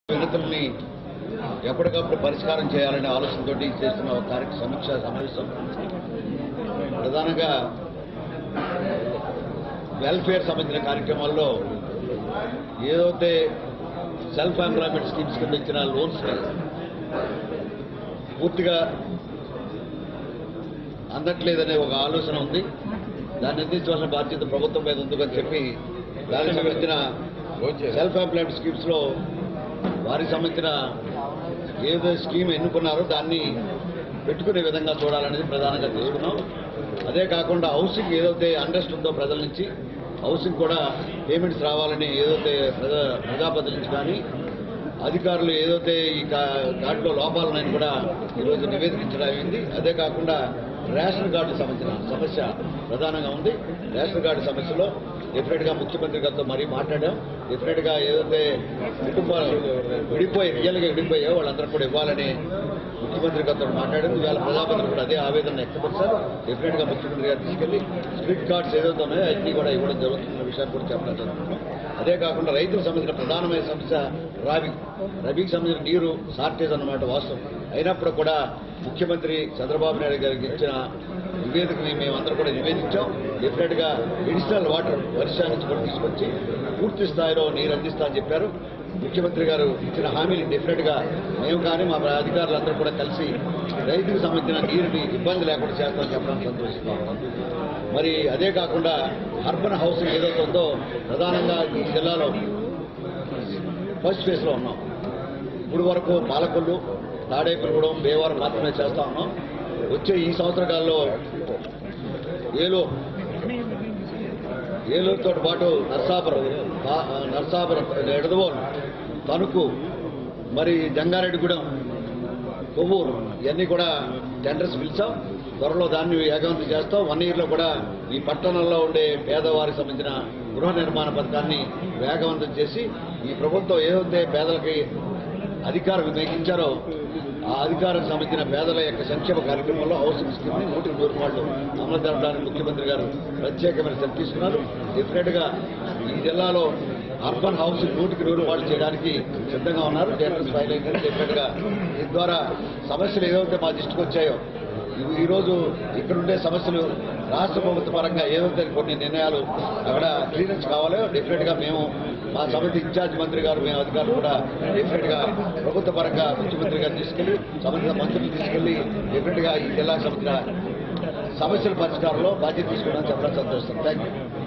వినతుల్ని ఎప్పటికప్పుడు పరిష్కారం చేయాలనే ఆలోచనతో చేస్తున్న ఒక కార్యక్రమ సమీక్ష సమావేశం ప్రధానంగా వెల్ఫేర్ సంబంధించిన కార్యక్రమాల్లో ఏదైతే సెల్ఫ్ ఎంప్లాయ్మెంట్ స్కీమ్స్ కింద ఇచ్చిన లోన్స్ పూర్తిగా అందట్లేదనే ఒక ఆలోచన ఉంది దాన్ని అందించవలసిన బాధ్యత ప్రభుత్వం మీద ఉందని చెప్పి దానికి సంబంధించిన సెల్ఫ్ ఎంప్లాయ్మెంట్ స్కీమ్స్ లో వారికి సంబంధించిన ఏదో స్కీమ్ ఎన్నుకున్నారో దాన్ని పెట్టుకునే విధంగా చూడాలనేది ప్రధానంగా తీసుకున్నాం అదే కాకుండా హౌసింగ్ ఏదైతే అండర్స్ట్ ఉందో ప్రజల నుంచి హౌసింగ్ కూడా పేమెంట్స్ రావాలని ఏదైతే ప్రజా ప్రజాపతి నుంచి కానీ అధికారులు ఏదైతే ఈ కా- దాంట్లో లోపాలున్నాయని కూడా ఈరోజు నివేదించడం అయింది అదే కాకుండా రేషన్ కార్డు సంబంధించిన సమస్య ప్రధానంగా ఉంది రేషన్ కార్డు సమస్యలో డెఫినెట్ గా ముఖ్యమంత్రి గారితో మరీ మాట్లాడాం డెఫినెట్ గా ఏదైతే కుటుంబాలు విడిపోయి రియల్ గా విడిపోయాయో వాళ్ళందరూ కూడా ఇవ్వాలని ముఖ్యమంత్రి గారితో మాట్లాడింది ఇవాళ ప్రజాపతిని కూడా అదే ఆవేదన వ్యక్తపరిచారు డెఫినెట్ గా ముఖ్యమంత్రి గారు తీసుకెళ్లి స్ట్రీట్ కార్డ్స్ ఏదైతే ఉన్నాయో అన్ని కూడా ఇవ్వడం జరుగుతున్న విషయాన్ని కూడా చెప్పడం జరుగుతుంది అదే కాకుండా రైతులకు సంబంధించిన ప్రధానమైన సమస్య రాబీ రబీకి సంబంధించిన నీరు షార్టేజ్ అన్నమాట వాస్తవం అయినప్పుడు కూడా ముఖ్యమంత్రి చంద్రబాబు నాయుడు గారికి ఇచ్చిన నివేదికని మేమందరం కూడా నివేదించాం డెఫినెట్ గా ఎడిషనల్ వాటర్ వర్షా నుంచి కూడా తీసుకొచ్చి పూర్తి స్థాయిలో నీరు అందిస్తా అని చెప్పారు ముఖ్యమంత్రి గారు ఇచ్చిన హామీని డెఫినెట్ గా మేము కానీ మా అధికారులందరూ కూడా కలిసి రైతుకు సంబంధించిన నీరుని ఇబ్బంది లేకుండా చేస్తామని చెప్పడానికి సంతోషిస్తా ఉన్నాం మరి అదే కాకుండా అర్బన్ హౌసింగ్ ఏదైతే ఉందో ప్రధానంగా ఈ జిల్లాలో ఫస్ట్ ఫేజ్ లో ఉన్నాం ఇప్పుడు వరకు పాలకొల్లు తాడేపల్లిగూడెం భీమవరం మాత్రమే చేస్తా ఉన్నాం వచ్చే ఈ సంవత్సర కాలంలో ఏలూరు ఏలూరుతో పాటు నర్సాపురం తా- నర్సాపురం ఎడదవోలు తణుకు మరి జంగారెడ్డిగూడెం కొవ్వూరు ఇవన్నీ కూడా టెండర్స్ పిలిచాం త్వరలో దాన్ని ఏకాంతం చేస్తాం వన్ ఇయర్ లో కూడా ఈ పట్టణంలో ఉండే పేదవారికి సంబంధించిన గృహ నిర్మాణ పథకాన్ని వేగవంతం చేసి ఈ ప్రభుత్వం ఏదైతే పేదలకి అధికారం వినియోగించారో ఆ అధికారం సంబంధించిన పేదల యొక్క సంక్షేమ కార్యక్రమంలో హౌసింగ్ స్కీమ్ ని నూటికి నూరు వాళ్ళు అమలు జరపడానికి ముఖ్యమంత్రి గారు ప్రత్యేకమైన శ్రద్ధ తీసుకున్నారు డెఫినెట్ గా ఈ జిల్లాలో అర్బన్ హౌసింగ్ నూటికి నూరు వాళ్ళు చేయడానికి సిద్ధంగా ఉన్నారు టెండర్స్ ఫైల్ అయితే డెఫినెట్ గా దీని ద్వారా సమస్యలు ఏదైతే మా దృష్టికి వచ్చాయో ఇవి ఈ రోజు ఇక్కడ ఉండే సమస్యలు రాష్ట్ర ప్రభుత్వ పరంగా ఏదైతే కొన్ని నిర్ణయాలు అక్కడ క్లియరెన్స్ కావాలో డెఫినెట్ గా మేము మా సమితి ఇన్ఛార్జ్ మంత్రి గారు మేము అధికారులు కూడా డెఫినెట్ గా ప్రభుత్వ పరంగా ముఖ్యమంత్రి గారు తీసుకెళ్లి సంబంధిత మంత్రులు తీసుకెళ్లి డెఫినెట్ గా ఈ జిల్లాకు సంబంధించిన సమస్యల పరిష్కారంలో బాధ్యత తీసుకున్నామని చెప్పడం సంతోషం థ్యాంక్ యూ